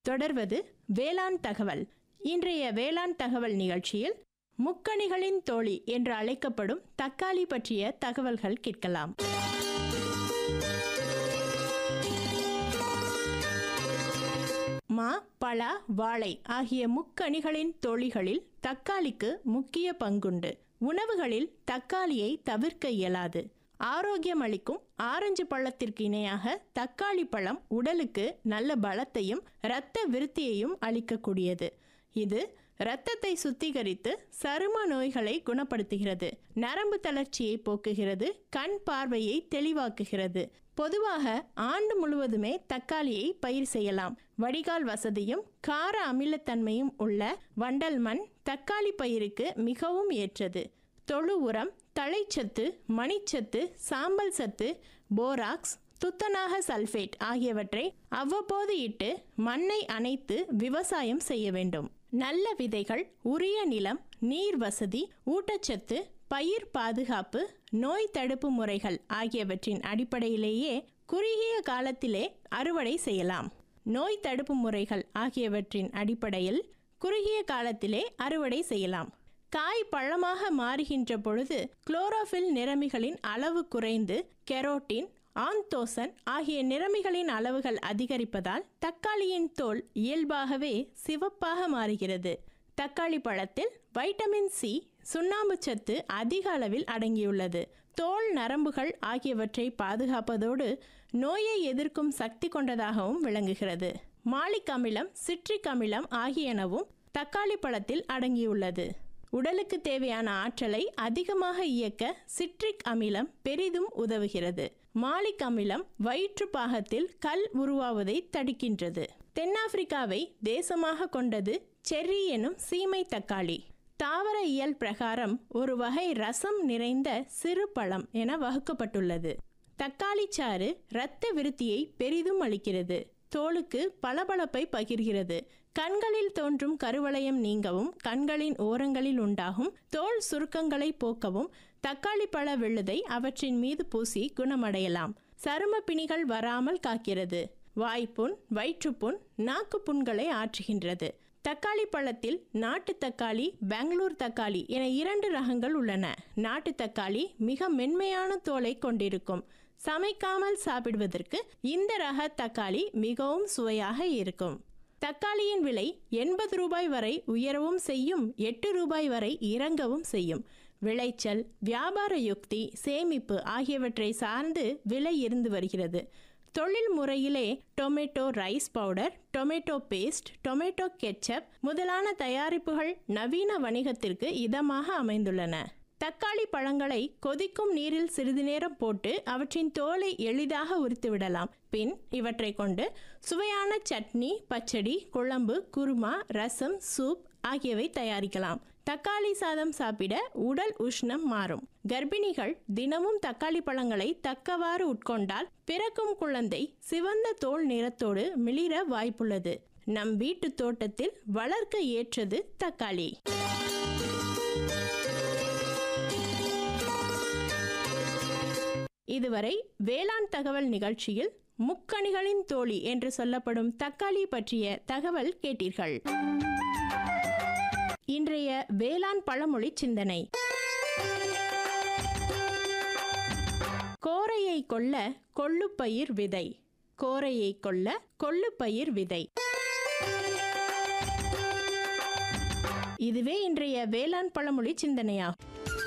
தொடர்வது வேளாண் தகவல் இன்றைய வேளாண் தகவல் நிகழ்ச்சியில் முக்கணிகளின் தோழி என்று அழைக்கப்படும் தக்காளி பற்றிய தகவல்கள் கேட்கலாம் மா பலா வாழை ஆகிய முக்கணிகளின் தோழிகளில் தக்காளிக்கு முக்கிய பங்குண்டு உணவுகளில் தக்காளியை தவிர்க்க இயலாது ஆரோக்கியம் அளிக்கும் ஆரஞ்சு பழத்திற்கு இணையாக தக்காளி பழம் உடலுக்கு நல்ல பலத்தையும் இரத்த விருத்தியையும் அளிக்கக்கூடியது இது இரத்தத்தை சுத்திகரித்து சரும நோய்களை குணப்படுத்துகிறது நரம்பு தளர்ச்சியை போக்குகிறது கண் பார்வையை தெளிவாக்குகிறது பொதுவாக ஆண்டு முழுவதுமே தக்காளியை பயிர் செய்யலாம் வடிகால் வசதியும் கார அமிலத்தன்மையும் உள்ள வண்டல் மண் தக்காளி பயிருக்கு மிகவும் ஏற்றது தொழு உரம் தழைச்சத்து மணிச்சத்து சாம்பல் சத்து போராக்ஸ் துத்தநாக சல்பேட் ஆகியவற்றை அவ்வப்போது இட்டு மண்ணை அணைத்து விவசாயம் செய்ய வேண்டும் நல்ல விதைகள் உரிய நிலம் நீர் வசதி ஊட்டச்சத்து பயிர் பாதுகாப்பு நோய் தடுப்பு முறைகள் ஆகியவற்றின் அடிப்படையிலேயே குறுகிய காலத்திலே அறுவடை செய்யலாம் நோய் தடுப்பு முறைகள் ஆகியவற்றின் அடிப்படையில் குறுகிய காலத்திலே அறுவடை செய்யலாம் காய் பழமாக மாறுகின்ற பொழுது குளோரோஃபில் நிறமிகளின் அளவு குறைந்து கெரோட்டின் ஆந்தோசன் ஆகிய நிறமிகளின் அளவுகள் அதிகரிப்பதால் தக்காளியின் தோல் இயல்பாகவே சிவப்பாக மாறுகிறது தக்காளி பழத்தில் வைட்டமின் சி சுண்ணாம்பு சத்து அதிக அளவில் அடங்கியுள்ளது தோல் நரம்புகள் ஆகியவற்றை பாதுகாப்பதோடு நோயை எதிர்க்கும் சக்தி கொண்டதாகவும் விளங்குகிறது மாலிக் அமிலம் சிட்ரிக் அமிலம் ஆகியனவும் தக்காளி பழத்தில் அடங்கியுள்ளது உடலுக்கு தேவையான ஆற்றலை அதிகமாக இயக்க சிட்ரிக் அமிலம் பெரிதும் உதவுகிறது மாலிக் அமிலம் வயிற்று பாகத்தில் கல் உருவாவதை தடுக்கின்றது தென்னாப்பிரிக்காவை தேசமாக கொண்டது செர்ரி எனும் சீமை தக்காளி தாவர இயல் பிரகாரம் ஒரு வகை ரசம் நிறைந்த சிறு பழம் என வகுக்கப்பட்டுள்ளது தக்காளி சாறு இரத்த விருத்தியை பெரிதும் அளிக்கிறது தோலுக்கு பளபளப்பை பகிர்கிறது கண்களில் தோன்றும் கருவளையம் நீங்கவும் கண்களின் ஓரங்களில் உண்டாகும் தோல் சுருக்கங்களை போக்கவும் தக்காளி பழ விழுதை அவற்றின் மீது பூசி குணமடையலாம் சரும பிணிகள் வராமல் காக்கிறது வாய்ப்புண் வயிற்றுப்புண் நாக்கு புண்களை ஆற்றுகின்றது தக்காளி பழத்தில் நாட்டு தக்காளி பெங்களூர் தக்காளி என இரண்டு ரகங்கள் உள்ளன நாட்டு தக்காளி மிக மென்மையான தோலை கொண்டிருக்கும் சமைக்காமல் சாப்பிடுவதற்கு இந்த ரக தக்காளி மிகவும் சுவையாக இருக்கும் தக்காளியின் விலை எண்பது ரூபாய் வரை உயரவும் செய்யும் எட்டு ரூபாய் வரை இறங்கவும் செய்யும் விளைச்சல் வியாபார யுக்தி சேமிப்பு ஆகியவற்றை சார்ந்து விலை இருந்து வருகிறது தொழில் முறையிலே tomato rice powder tomato paste tomato ketchup முதலான தயாரிப்புகள் நவீன வணிகத்திற்கு இதமாக அமைந்துள்ளன தக்காளி பழங்களை கொதிக்கும் நீரில் சிறிது நேரம் போட்டு அவற்றின் தோலை எளிதாக உரித்து விடலாம் பின் இவற்றை கொண்டு சுவையான சட்னி பச்சடி குழம்பு குருமா ரசம் சூப் ஆகியவை தயாரிக்கலாம் தக்காளி சாதம் சாப்பிட உடல் உஷ்ணம் மாறும் கர்ப்பிணிகள் தினமும் தக்காளி பழங்களை தக்கவாறு உட்கொண்டால் பிறக்கும் குழந்தை சிவந்த தோல் நிறத்தோடு மிளிர வாய்ப்புள்ளது நம் வீட்டு தோட்டத்தில் வளர்க்க ஏற்றது தக்காளி இதுவரை வேளாண் தகவல் நிகழ்ச்சியில் முக்கணிகளின் தோழி என்று சொல்லப்படும் தக்காளி பற்றிய தகவல் கேட்டீர்கள் இன்றைய வேளாண் பழமொழி சிந்தனை கோரையை கொல்ல கொள்ளுப்பயிர் விதை கோரையை கொல்ல கொள்ளுப்பயிர் விதை இதுவே இன்றைய வேளாண் பழமொழி சிந்தனையாகும்